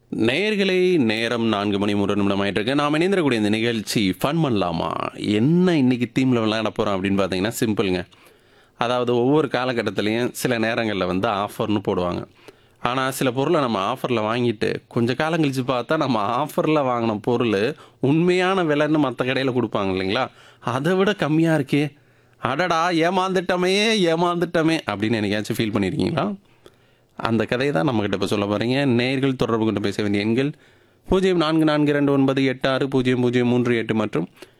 நேயர்களே நேரம் நான்கு மணி மூன்று நிமிடம் ஆயிட்டு இருக்கு நாம் இணைந்திரக்கூடிய இந்த நிகழ்ச்சி ஃபன் பண்ணலாமா என்ன இன்னைக்கு தீமில் விளையாட போகிறோம் அப்படின்னு பார்த்தீங்கன்னா சிம்பிளுங்க அதாவது ஒவ்வொரு காலகட்டத்திலையும் சில நேரங்களில் வந்து ஆஃபர்னு போடுவாங்க ஆனால் சில பொருளை நம்ம ஆஃபரில் வாங்கிட்டு கொஞ்சம் காலம் கழித்து பார்த்தா நம்ம ஆஃபரில் வாங்கின பொருள் உண்மையான விலைன்னு மற்ற கடையில் கொடுப்பாங்க இல்லைங்களா அதை விட கம்மியாக இருக்கே அடடா ஏமாந்துட்டமே ஏமாந்துட்டமே அப்படின்னு என்னைக்காச்சும் ஃபீல் பண்ணியிருக்கீங்களா அந்த கதையை தான் நம்மக்கிட்ட இப்போ சொல்ல போகிறீங்க நேர்கள் தொடர்பு கொண்டு பேச வேண்டிய எண்கள் பூஜ்ஜியம் நான்கு நான்கு ரெண்டு ஒன்பது எட்டு ஆறு பூஜ்ஜியம் பூஜ்ஜியம் மூன்று எட்டு மற்றும்